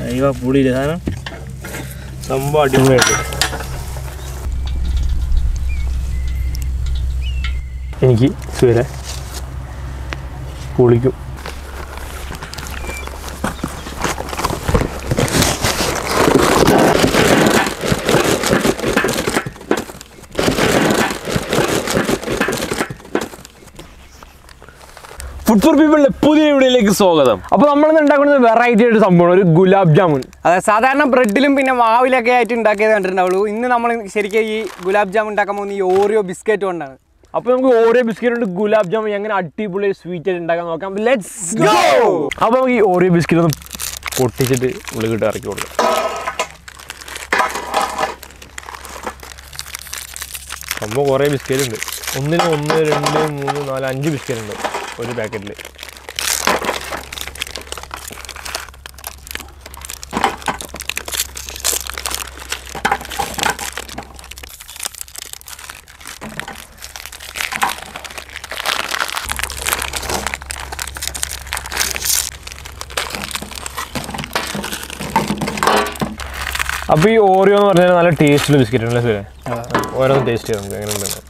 അയ്യോ പുളിയില്ല സാധനം സംഭവം അടിപൊളിയായിട്ട് എനിക്ക് സുവരെ പൊളിക്കും ഫുഡ് ഫോർ പീപ്പിളിന്റെ പുതിയ വീഡിയോയിലേക്ക് സ്വാഗതം അപ്പോൾ നമ്മളിന്ന് ഉണ്ടാക്കുന്നത് വെറൈറ്റി ആയിട്ട് സംഭവമാണ് ഒരു ഗുലാബ് ജാമുൻ അതെ സാധാരണ ബ്രെഡിലും പിന്നെ മാവിലൊക്കെ ആയിട്ട് ഉണ്ടാക്കിയത് കണ്ടിട്ടുണ്ടാവുള്ളൂ ഇന്ന് നമ്മൾ ശരിക്കും ഈ ഗുലാബ് ജാമുൻ ഉണ്ടാക്കാൻ പോകുന്ന ഈ ഓറിയോ ബിസ്ക്കറ്റ് കൊണ്ടാണ് അപ്പോൾ നമുക്ക് ഓരോ ബിസ്ക്കറ്റ് ഉണ്ട് ഗുലാബ് ജാമുൻ എങ്ങനെ അടിപൊളി സ്വീറ്റ് ആയിട്ട് ഉണ്ടാക്കാൻ നോക്കാം ലെറ്റ്സ് ഗോ അപ്പോൾ നമുക്ക് ഈ ഓരോ ബിസ്ക്കറ്റ് ഒന്ന് പൊട്ടിച്ചിട്ട് ഉള്ളിക്കിട്ട് ഇറക്കി കൊടുക്കാം സംഭവം കുറേ ബിസ്ക്കറ്റ് ഉണ്ട് ഒന്നിന് ഒന്ന് രണ്ട് മൂന്ന് നാല് അഞ്ച് ബിസ്ക്കറ്റ് ഉണ്ട് ഒരു പാക്കറ്റിൽ അപ്പോൾ ഈ ഓറിയോ എന്ന് പറഞ്ഞാൽ നല്ല ടേസ്റ്റുള്ള ബിസ്ക്കറ്റ് അല്ലേ സുരേ ഓരോന്ന് ടേസ്റ്റ് ചെയ്യാം നമുക്ക് എങ്ങനെ ഉണ്ടെന്ന്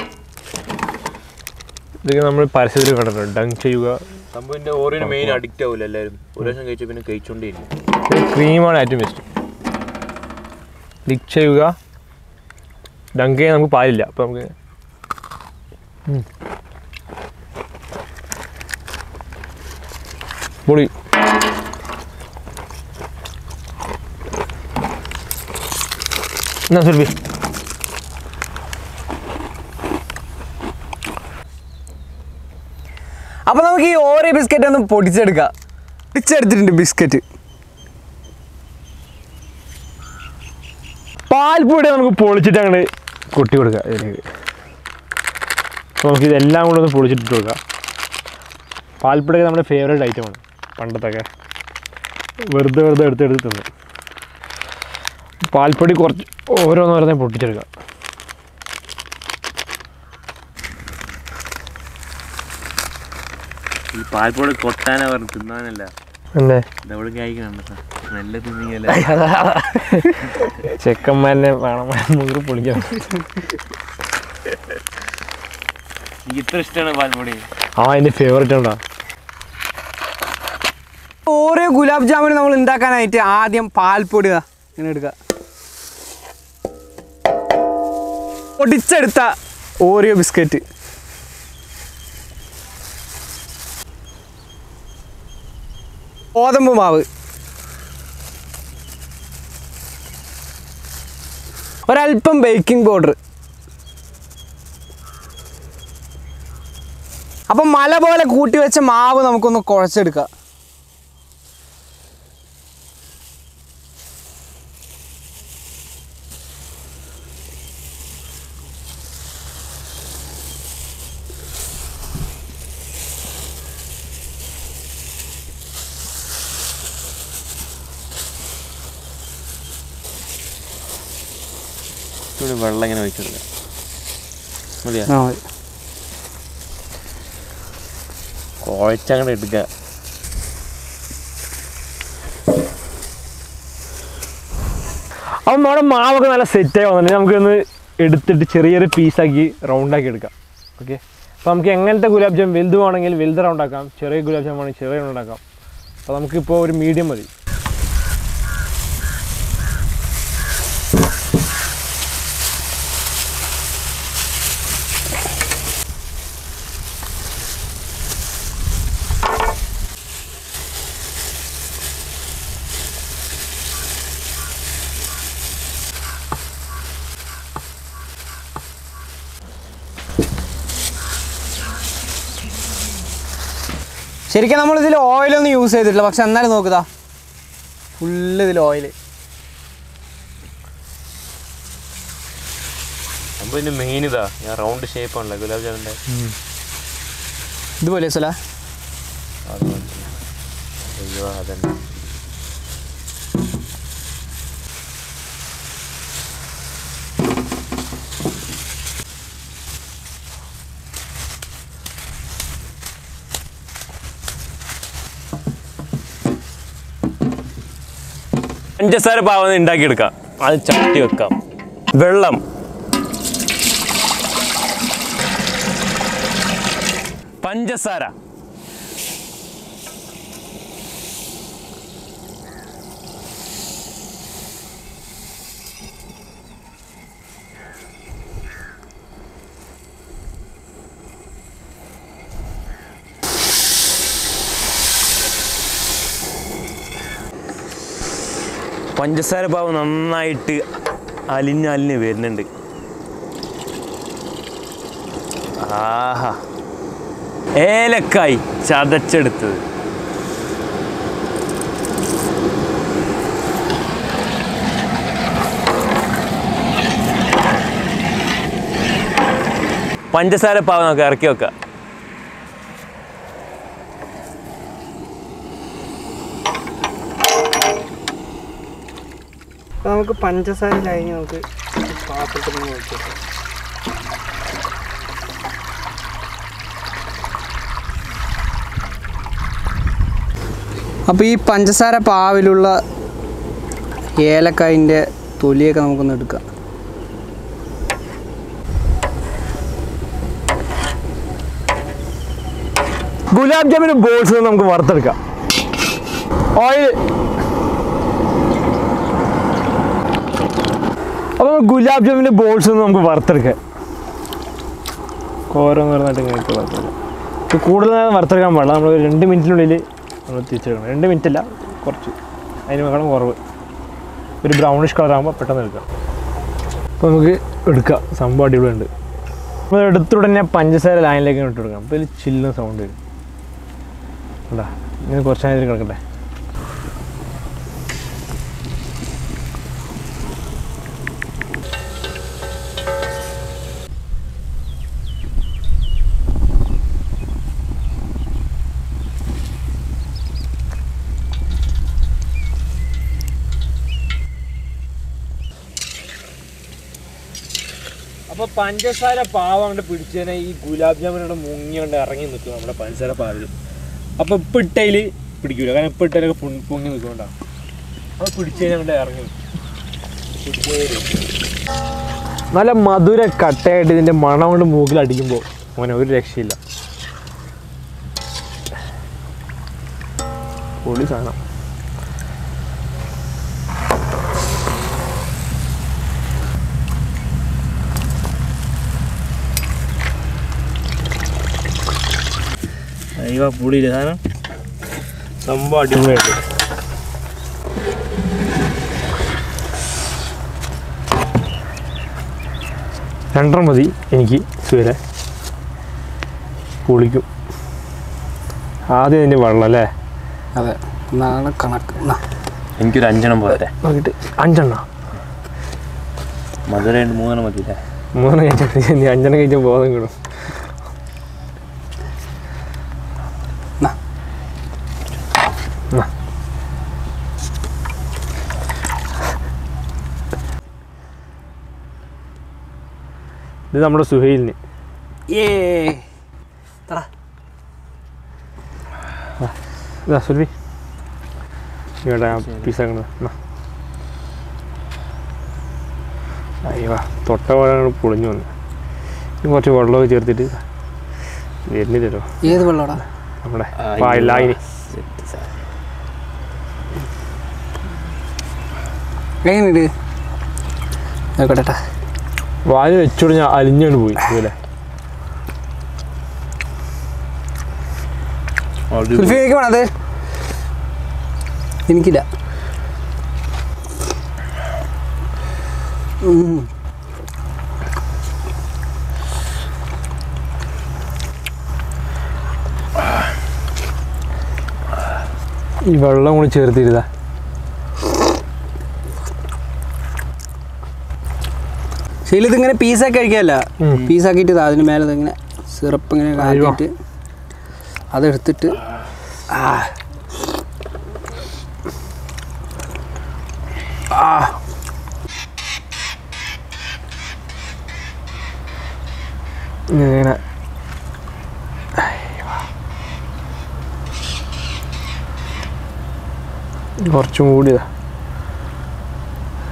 ഇതൊക്കെ നമ്മൾ പരസ്യത്തിൽ കണ്ടിട്ടുണ്ട് ഡങ്ക് ചെയ്യുക സംഭവം ഓറിയന് മെയിൻ അഡിക്റ്റ് ആവില്ല എല്ലാവരും ഒരു പ്രാവശ്യം കഴിച്ച പിന്നെ കഴിച്ചോണ്ടേയിരിക്കും ഇത് ക്രീമാണ് ഏറ്റവും ബെസ്റ്റ് ലിക്ക് ചെയ്യുക ഡങ്ക് ചെയ്യാൻ നമുക്ക് പാലില്ല അപ്പോൾ നമുക്ക് ഉം. പൊളി എന്നാ സുൽബി അപ്പോൾ നമുക്ക് ഈ ഓറിയോ ബിസ്ക്കറ്റ് ഒന്ന് പൊടിച്ചെടുക്കാം പൊടിച്ചെടുത്തിട്ടുണ്ട് ബിസ്ക്കറ്റ് പാൽപ്പൊടി നമുക്ക് പൊളിച്ചിട്ട് അങ്ങോട്ട് കൊട്ടി കൊടുക്കുക ഇതിലേക്ക് അപ്പോൾ നമുക്ക് ഇതെല്ലാം കൂടെ ഒന്ന് പൊളിച്ചിട്ട് കൊടുക്കാം പാൽപ്പൊടി നമ്മുടെ ഫേവറേറ്റ് ഐറ്റമാണ് പണ്ടത്തൊക്കെ വെറുതെ വെറുതെ എടുത്ത് എടുത്ത് തിന്നു പാൽപ്പൊടി കുറച്ച് ഓരോന്നോരോന്നെ പൊട്ടിച്ചെടുക്കാം ഈ പാൽപ്പൊടി കൊട്ടാനാ പറഞ്ഞു തിന്നാനല്ല എന്തേ ഇതവിടെ കഴിക്കണം നല്ല തിന്നിയല്ല ചെക്കന്മാരനെ വേണം മുറി പൊളിക്കണം എനിക്ക് ഇത്ര ഇഷ്ടമാണ് പാൽപ്പൊടി ആ എൻ്റെ ഫേവറേറ്റ് ഉണ്ടോ ഓറിയോ ഗുലാബ് ജാമുൻ നമ്മൾ ഉണ്ടാക്കാനായിട്ട് ആദ്യം പാൽപ്പൊടി ദാ ഇങ്ങനെ എടുക്കുക പൊടിച്ചെടുത്ത ഓറിയോ ബിസ്ക്കറ്റ് ഗോതമ്പ് മാവ് ഒരല്പം ബേക്കിംഗ് പൗഡർ അപ്പം മല പോലെ കൂട്ടി വെച്ച മാവ് നമുക്കൊന്ന് കുഴച്ചെടുക്കാം ഇവിടെ വെള്ളം ഇങ്ങനെ ഒഴിച്ചെടുക്കാം മതിയാ കുഴച്ചങ്ങടെ എടുക്കുക അപ്പം നമ്മുടെ മാവൊക്കെ നല്ല സെറ്റായി വന്നിട്ട് നമുക്കൊന്ന് എടുത്തിട്ട് ചെറിയൊരു പീസാക്കി റൗണ്ടാക്കി എടുക്കാം ഓക്കെ അപ്പോൾ നമുക്ക് എങ്ങനത്തെ ഗുലാബ് ജാം വലുത് വേണമെങ്കിൽ വലുത് റൗണ്ടാക്കാം ചെറിയ ഗുലാബ് ജാം വേണമെങ്കിൽ ചെറിയ റൗണ്ടാക്കാം അപ്പോൾ നമുക്കിപ്പോൾ ഒരു മീഡിയം മതി ശരിക്കും നമ്മൾ ഇതിൽ ഓയിലൊന്നും യൂസ് ചെയ്തിട്ടില്ല പക്ഷെ എന്നാലും നോക്കുതാ ഫുള്ള് ഇതിൽ ഓയിൽ സംഭവം ഇതിന്റെ മെയിൻ ഇതാ ഞാൻ റൗണ്ട് ഷേപ്പ് ആണല്ലോ ഗുലാബ് ജാമിൻ്റെ ഇതുപോലെ സല അത് മനസ്സിലായി. അയ്യോ അതന്നെ പഞ്ചസാര പാവം ഉണ്ടാക്കിയെടുക്കാം അത് ചട്ടി വെക്കാം വെള്ളം പഞ്ചസാര പഞ്ചസാര പാവ് നന്നായിട്ട് അലിഞ്ഞ് അലിഞ്ഞ് വരുന്നുണ്ട് ആഹാ ഏലക്കായി ചതച്ചെടുത്തത് പഞ്ചസാര പാവ് നമുക്ക് ഇറക്കി വെക്കാം അപ്പോൾ നമുക്ക് പഞ്ചസാര കഴിഞ്ഞ് നമുക്ക് പാത്രത്തിൽ നിന്ന് നോക്കിയാൽ അപ്പോൾ ഈ പഞ്ചസാര പാവിലുള്ള ഏലക്കായിൻ്റെ തൊലിയൊക്കെ നമുക്കൊന്ന് എടുക്കാം ഗുലാബ് ജാമിന് ബോൾസ് നമുക്ക് വറുത്തെടുക്കാം ഓയിൽ അപ്പോൾ ഗുലാബ് ജാമിൻ്റെ ബോൾസ് നമുക്ക് വറുത്തെടുക്കാം ഓരോന്ന് പറഞ്ഞിട്ട് ഇങ്ങനെ ഇട്ട് വറുത്തെടുക്കാം ഇത് കൂടുതൽ നേരം വറുത്തെടുക്കാൻ പാടില്ല നമ്മൾ ഒരു രണ്ട് മിനിറ്റിനുള്ളിൽ നമ്മൾ തിരിച്ചെടുക്കണം രണ്ട് മിനിറ്റ് അല്ല കുറച്ച് അതിന് വേണം കുറവ് ഒരു ബ്രൗണിഷ് കളർ ആകുമ്പോൾ പെട്ടെന്ന് എടുക്കാം അപ്പോൾ നമുക്ക് എടുക്കാം സംഭവം അടിപൊളിയുണ്ട് നമ്മൾ എടുത്ത ഉടനെ പഞ്ചസാര ലൈനിലേക്ക് ഇട്ട് കൊടുക്കാം അപ്പോൾ ഇതിൽ ചില്ലുന്ന സൗണ്ട് വരും കണ്ടാ ഇങ്ങനെ കുറച്ച് നേരം ഇതിൽ കിടക്കട്ടെ അപ്പോൾ പഞ്ചസാര പാവ കൊണ്ട് പിടിച്ചതിനെ ഈ ഗുലാബ് ജാമുനോട് മുങ്ങി കൊണ്ട് ഇറങ്ങി നിൽക്കും നമ്മുടെ പഞ്ചസാര പാവിൽ അപ്പോൾ ഇപ്പം ഇട്ടതിൽ പിടിക്കൂല കാരണം ഇപ്പം ഇട്ടതിലൊക്കെ പൊങ്ങി പൊങ്ങി നിൽക്കുകൊണ്ടാണ് അപ്പോൾ പിടിച്ചതിനെ കൊണ്ട് ഇറങ്ങി നല്ല മധുര കട്ടയായിട്ട് ഇതിൻ്റെ മണം കൊണ്ട് മൂക്കിൽ അടിക്കുമ്പോൾ മോനെ ഒരു രക്ഷയില്ല പൊളി സാധനം അയ്യോ പൊളിയില്ല സാധനം സംഭവം അടിപൊളിയായിട്ട് രണ്ടെണ്ണം മതി എനിക്ക് സുവരെ പൊളിക്കും ആദ്യം അതിൻ്റെ വെള്ളം അല്ലേ അതെ എന്നാണ് കണക്ക് എന്നാ. എനിക്കൊരു അഞ്ചെണ്ണം പോരെ നോക്കിയിട്ട് അഞ്ചെണ്ണം മധുര മൂന്നെണ്ണം മതിയില്ലേ മൂന്ന് കഴിച്ചാൽ നീ അഞ്ചെണ്ണം കഴിച്ചാൽ ബോധം കിടും എന്നാ. എന്നാ. ഇത് നമ്മുടെ സുഹൈലിന് ഏ തടാ ഇതാ സുൽവി ഇവിടെ പീസ് ആക്കണത് അയ്യോ തൊട്ട പോലെ പൊളിഞ്ഞു വന്നു ഇനി കുറച്ച് വെള്ളമൊക്കെ ചേർത്തിട്ട് വരുന്നില്ലല്ലോ ഏത് വെള്ളമാടാ നമ്മുടെ പായലായിന് എങ്ങനെയുണ്ട് നോക്കട്ടെ വാല് വെച്ചോട് ഞാൻ അലിഞ്ഞോണ്ട് പോയി ഇതുപോലെ സുൽഫിക്ക് വേണത് എനിക്കില്ല ഉം. ഈ വെള്ളം കൂടി ചേർത്തിരുതാ ശരി ഇതിങ്ങനെ പീസാക്കി കഴിക്കാമല്ല ഉം. പീസാക്കിയിട്ട് ഇതാ അതിന് മേലെ ഇങ്ങനെ സിറപ്പ് ഇങ്ങനെ അയ്യോ. കാട്ടിയിട്ട് അതെടുത്തിട്ട് ആ ആ ഇങ്ങനെ കുറച്ചും കൂടി ഇതാ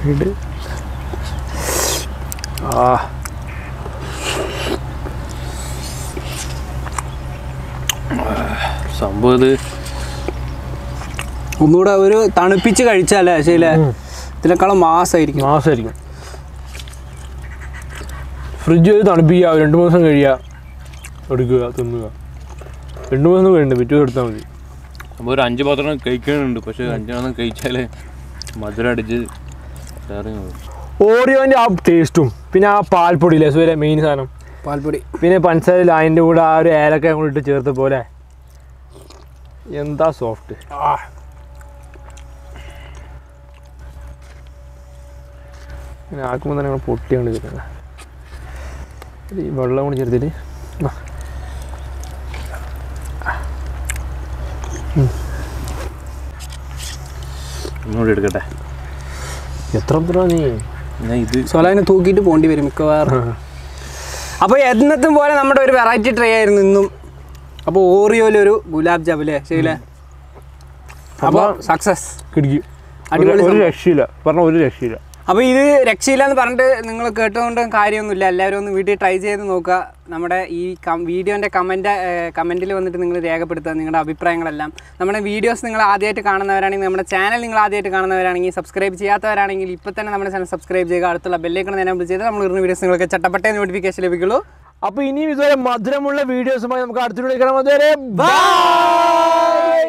ഇട്. ആ സംഭവം ഇത് ഒന്നുകൂടെ ഒരു തണുപ്പിച്ച് കഴിച്ചാലേ ശരിയല്ലേ ഇതിനേക്കാളും മാസമായിരിക്കും മാസമായിരിക്കും ഫ്രിഡ്ജ് ചെയ്ത് തണുപ്പിക്കുക രണ്ട് മൂന്ന് ദിവസം കഴിയുക എടുക്കുക തിന്നുക രണ്ട് മൂന്ന് ദിവസം കഴിയുന്നുണ്ട് പിറ്റേ ദിവസം എടുത്താൽ മതി സംഭവം ഒരു അഞ്ച് പാത്രം കഴിക്കുന്നുണ്ട് പക്ഷെ അഞ്ചെണ്ണം കഴിച്ചാലേ മധുരം അടിച്ച് വേറെ ഓറിയോൻ്റെ ആ ടേസ്റ്റും പിന്നെ ആ പാൽപ്പൊടിയില്ലേ സുവരെ മെയിൻ സാധനം പാൽപ്പൊടി പിന്നെ പഞ്ചസാരയിൽ അതിൻ്റെ കൂടെ ആ ഒരു ഏലക്ക കൂടെ ഇട്ട് ചേർത്ത പോലെ എന്താ സോഫ്റ്റ് ഇങ്ങനെ ആക്കുമ്പോൾ തന്നെ ഞങ്ങൾ പൊട്ടിയാണ് വരുന്നത് ഈ വെള്ളം കൂടി ചേർത്തിട്ട് ആ. ഒന്നുകൂടി എടുക്കട്ടെ എത്ര എത്ര നീ ഞാൻ ഇത് സോലാനെ തൂക്കിയിട്ട് പോണ്ടി വരും മിക്കവാറും അപ്പോൾ എന്നത്തും പോലെ നമ്മുടെ ഒരു വെറൈറ്റി ട്രൈ ആയിരുന്നു ഇന്നും അപ്പോൾ ഓറിയോയിലൊരു ഗുലാബ് ജാം അല്ലേ ശരിയല്ലേ അപ്പോൾ സക്സസ് കിടക്കി അടിപൊളി ഒരു സംഭവം. രക്ഷയില്ല പറഞ്ഞ ഒരു രക്ഷയില്ല അപ്പോൾ ഇത് രക്ഷയില്ല എന്ന് പറഞ്ഞിട്ട് നിങ്ങൾ കേട്ടുകൊണ്ട് കാര്യമൊന്നുമില്ല എല്ലാവരും ഒന്ന് വീട്ടിൽ ട്രൈ ചെയ്ത് നോക്കുക നമ്മുടെ ഈ വീഡിയോൻ്റെ കമൻറ്റ് കമൻറ്റിൽ വന്നിട്ട് നിങ്ങൾ രേഖപ്പെടുത്തുക നിങ്ങളുടെ അഭിപ്രായങ്ങളെല്ലാം നമ്മുടെ വീഡിയോസ് നിങ്ങൾ ആദ്യമായിട്ട് കാണുന്നവരാണെങ്കിൽ നമ്മുടെ ചാനൽ നിങ്ങൾ ആദ്യമായിട്ട് കാണുന്നവരാണെങ്കിൽ സബ്സ്ക്രൈബ് ചെയ്യാത്തവരാണെങ്കിൽ ഇപ്പോൾ തന്നെ നമ്മുടെ ചാനൽ സബ്സ്ക്രൈബ് ചെയ്യുക അടുത്തുള്ള ബെല്ലേക്കണം എനേബിൾ ചെയ്ത് നമ്മൾ ഇടുന്ന വീഡിയോസ് നിങ്ങൾക്ക് ചട്ടപ്പെട്ട നോട്ടിഫിക്കേഷൻ ലഭിക്കുള്ളൂ അപ്പൊ ഇനിയും ഇതുവരെ മധുരമുള്ള വീഡിയോസുമായി നമുക്ക് അടുത്തിലൂടെ കാണാം അതുവരെ ബൈ